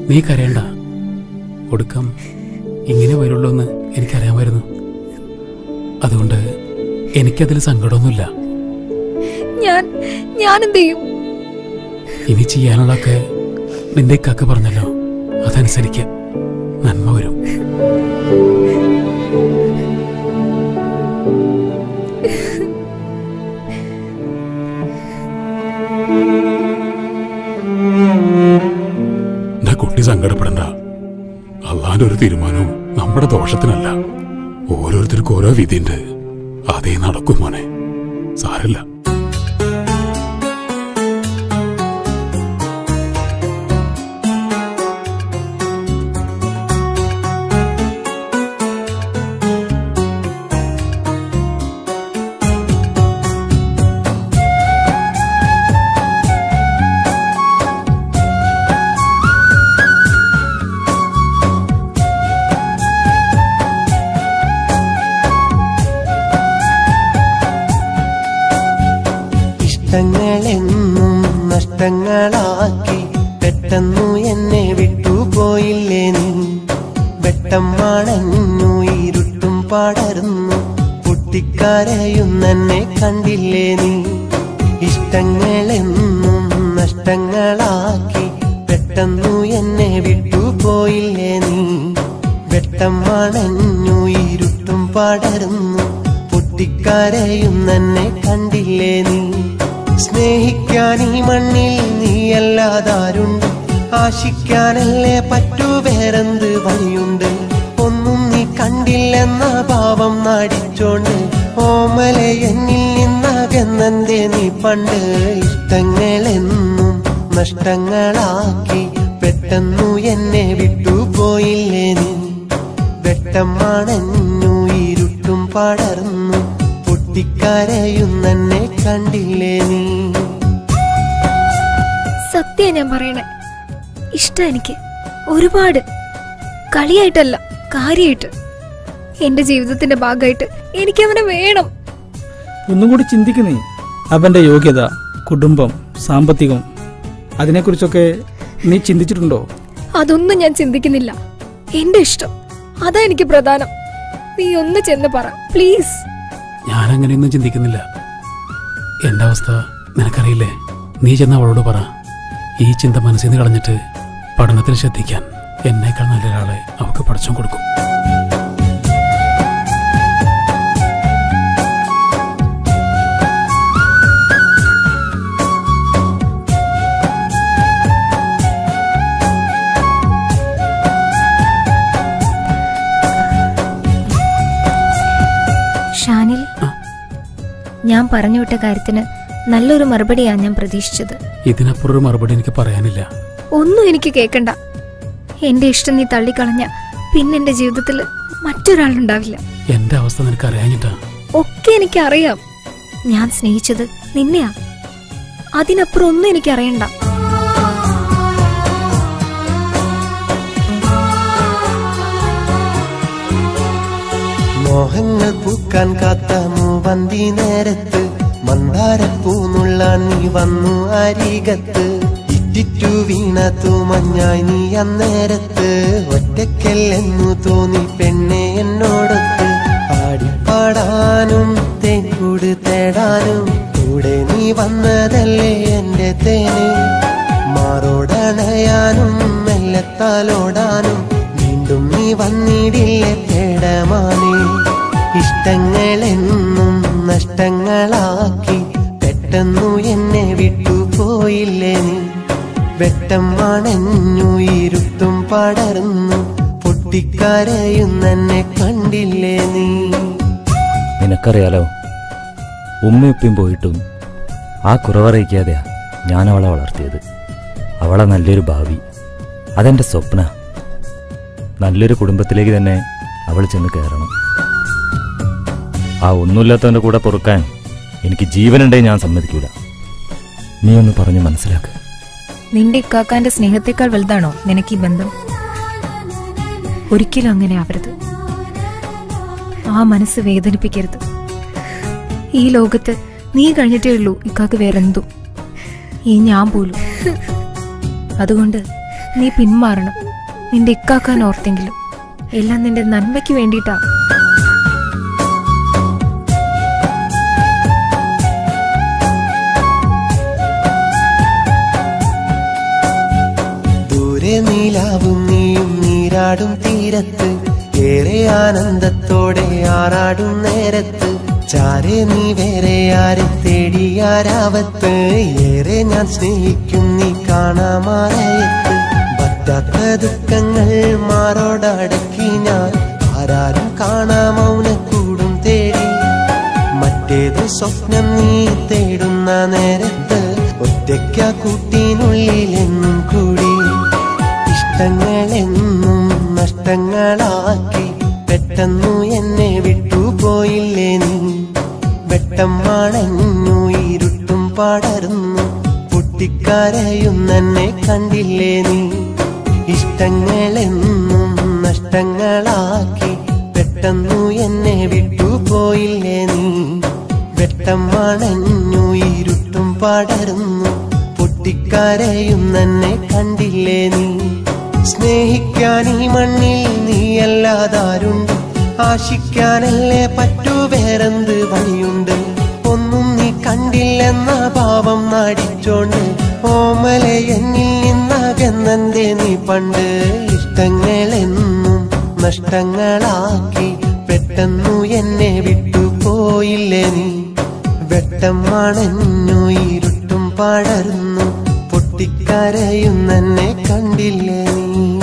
നീ കരയണ്ട ഒടുക്കം ഇങ്ങനെ വരുള്ളൂ എന്ന് എനിക്കറിയാമായിരുന്നു അതുകൊണ്ട് എനിക്കതിൽ സങ്കടമൊന്നുമില്ല ഞാൻ ഞാൻ എന്ത് ചെയ്യും ഇനി ചെയ്യാനുള്ളതൊക്കെ നിന്റെ ഇക്കാക്ക് പറഞ്ഞല്ലോ അതനുസരിക്ക് നന്മ വരും എന്റെ കുട്ടി സങ്കടപ്പെടണ്ട അള്ളാന്റെ ഒരു തീരുമാനവും നമ്മുടെ ദോഷത്തിനല്ല ഓരോരുത്തർക്കും ഓരോ വിധിയുണ്ട് അതേ നടക്കും മോനെ സാരല്ല ഇഷ്ടങ്ങളെന്നും നഷ്ടങ്ങളാക്കി പെട്ടെന്നു എന്നെ വിട്ടുപോയില്ലേ നീ വെട്ടം മണഞ്ഞു ഇരുട്ടും പടർന്നു പൊട്ടിക്കരയുന്നെന്നെ കണ്ടില്ലേ നീ ഇഷ്ടങ്ങളെന്നും നഷ്ടങ്ങളാക്കി പെട്ടെന്നു എന്നെ വിട്ടുപോയില്ലേ നീ വെട്ടം മണഞ്ഞു ഇരുട്ടും പടർന്നു പൊട്ടിക്കരയുന്നെന്നെ കണ്ടില്ലേ നീ സ്നേഹിക്കാൻ ഈ മണ്ണിൽ നീയല്ലാതാരുണ്ട് ആശിക്കാനല്ലേ പറ്റൂ വേറെന്ത് വഴിയുണ്ട് ഒന്നും നീ കണ്ടില്ലെന്ന ഭാവം നാടിച്ചോണ്ട് ഓമലെ എന്നിൽ നിന്നകന്നെന്തേ നീ പണ്ട് ഇഷ്ടങ്ങളെന്നും നഷ്ടങ്ങളാക്കി പെട്ടെന്നു എന്നെ വിട്ടുപോയില്ലേ നീ വെട്ടം മണഞ്ഞു ഇരുട്ടും പടർന്നു പൊട്ടിക്കരയുന്നെന്നെ കണ്ടില്ലേ നീ സത്യം ഞാൻ പറയണേ ഇഷ്ടം എനിക്ക് ഒരുപാട് കളിയായിട്ടല്ല കാര്യമായിട്ട് എന്റെ ജീവിതത്തിന്റെ ഭാഗമായിട്ട് എനിക്ക് അവനെ വേണം ഒന്നും കൂടി ചിന്തിക്കുന്നേ അവന്റെ യോഗ്യത കുടുംബം സാമ്പത്തികം അതിനെക്കുറിച്ചൊക്കെ നീ ചിന്തിച്ചിട്ടുണ്ടോ അതൊന്നും ഞാൻ ചിന്തിക്കുന്നില്ല എന്റെ ഇഷ്ടം അതാ എനിക്ക് പ്രധാനം നീ ഒന്ന് ചെന്ന് പറ പ്ലീസ് ഞാൻ അങ്ങനെയൊന്നും ചിന്തിക്കുന്നില്ല എന്റെ അവസ്ഥ നിനക്കറിയില്ലേ നീ ചെന്ന് അവളോട് പറ ഈ ചിന്ത മനസ്സിൽ നിന്ന് കളഞ്ഞിട്ട് പഠനത്തിൽ ശ്രദ്ധിക്കാൻ എന്നേക്കാൾ നല്ല ഒരാളെ അവൾക്ക് പഠിച്ചും കൊടുക്കും ഷാനിൽ ഞാൻ പറഞ്ഞു വിട്ട കാര്യത്തിന് നല്ലൊരു മറുപടിയാ ഞാൻ പ്രതീക്ഷിച്ചത് ഇതിനപ്പുറം ഒരു മറുപടി എനിക്ക് പറയാനില്ല ഒന്നും എനിക്ക് കേൾക്കണ്ട എന്റെ ഇഷ്ടം നീ തള്ളിക്കളഞ്ഞ പിന്നെ എന്റെ ജീവിതത്തിൽ മറ്റൊരാളുണ്ടാവില്ല എന്റെ അവസ്ഥ നിനക്ക് അറിയാഞ്ഞിട്ടാ ഒക്കെ എനിക്കറിയാം ഞാൻ സ്നേഹിച്ചത് നിന്നെയാ അതിനപ്പുറം ഒന്നും എനിക്കറിയണ്ട മോഹങ്ങൾ പൂക്കാൻ കാത്ത മൂവന്തി നേരത്ത് മന്ദാരപ്പൂന്നുള്ളാൻ നീ വന്നു അരികത്ത് ഇറ്റിറ്റു വീണത്തു മഞ്ഞായി നീ അന്നേരത്ത് ഒറ്റയ്ക്കല്ലെന്നു തോന്നി പെണ്ണെ എന്നോടൊത്ത് പാടിപ്പാടാനും തേൻകൂട് തേടാനും കൂടെ നീ വന്നതല്ലേ എന്റെ തേന് മാറോടണയാനും മെല്ലത്താലോടാനും വീണ്ടും നീ വന്നിടില്ലേ തേടമാനേ ഇഷ്ടങ്ങളെന്നും നഷ്ടങ്ങളാക്കി പെട്ടെന്നു എന്നെ വിട്ടുപോയില്ലേ നീ വെട്ടം മണഞ്ഞു ഇരുട്ടും പടർന്നു പൊട്ടിക്കരയുന്നെന്നെ കണ്ടില്ലേ നീ നിനക്കറിയാലോ ഉമ്മയുപ്പയും പോയിട്ടും ആ കുറവറിയിക്കാതെയാ ഞാൻ അവളെ വളർത്തിയത് അവളെ നല്ലൊരു ഭാവി അതെന്റെ സ്വപ്ന നല്ലൊരു കുടുംബത്തിലേക്ക് തന്നെ അവൾ ചെന്ന് കയറണം ആ ഒന്നുമില്ലാത്തവന്റെ കൂടെ പൊറുക്കാൻ എനിക്ക് ജീവനുണ്ടേ ഞാൻ സമ്മതിക്കൂല നീ ഒന്ന് പറഞ്ഞു മനസ്സിലാക്ക് നിന്റെ ഇക്കാക്കാന്റെ സ്നേഹത്തെക്കാൾ വലുതാണോ നിനക്ക് ഈ ബന്ധം ഒരിക്കലും അങ്ങനെ ആവരുത് ആ മനസ്സ് വേദനിപ്പിക്കരുത് ഈ ലോകത്ത് നീ കഴിഞ്ഞിട്ടേ ഉള്ളൂ ഇക്കാക്ക് വേറെന്തും ഈ ഞാൻ പോലും അതുകൊണ്ട് നീ പിന്മാറണം നിന്റെ ഇക്കാക്കാൻ ഓർത്തെങ്കിലും എല്ലാം നിന്റെ നന്മയ്ക്ക് വേണ്ടിയിട്ടാ ദൂരെ നീലാവും നീയും നീരാടും തീരത്ത് ഏറെ ആനന്ദത്തോടെ ആറാടും നേരത്ത് ചാരെ നീ വേറെ ആരെ തേടിയാരാവത്ത് ഏറെ ഞാൻ സ്നേഹിക്കും നീ കാണാമാറയത്ത് പറ്റാത്ത ദുഃഖങ്ങൾ മാറോടടക്കി ഞാൻ ആരാരും കാണാ മൗനക്കൂടും തേടി മറ്റേത് സ്വപ്നം നീ തേടുന്ന നേരത്ത് ഒറ്റയ്ക്ക കൂട്ടിനുള്ളിലെന്നും കൂടി ഇഷ്ടങ്ങളെന്നും നഷ്ടങ്ങളാക്കി പെട്ടെന്നു എന്നെ വിട്ടുപോയില്ലേ നീ വെട്ടം മണഞ്ഞു ഇരുട്ടും പടർന്നു പൊട്ടിക്കരയുന്നെന്നെ കണ്ടില്ലേ നീ ഇഷ്ടങ്ങളെന്നും നഷ്ടങ്ങളാക്കി പെട്ടെന്നു എന്നെ വിട്ടുപോയില്ലേ നീ വെട്ടം മണഞ്ഞു ഇരുട്ടും പടർന്നു പൊട്ടിക്കരയുന്നെന്നെ കണ്ടില്ലേ നീ സ്നേഹിക്കാൻ ഈ മണ്ണിൽ നീയല്ലാതാരുണ്ട് ആശിക്കാനല്ലേ പറ്റൂ വേറെന്ത് വഴിയുണ്ട് ഒന്നും നീ കണ്ടില്ലെന്ന ഭാവം നാടിച്ചോണ്ട് ഓമലെ എന്നിൽ നിന്നകന്നെന്തേ നീ പണ്ട് ഇഷ്ടങ്ങളെന്നും നഷ്ടങ്ങളാക്കി പെട്ടെന്നു എന്നെ വിട്ടുപോയില്ലേ നീ വെട്ടം മണഞ്ഞു ഇരുട്ടും പടർന്നു പൊട്ടിക്കരയുന്നെന്നെ കണ്ടില്ലേ നീ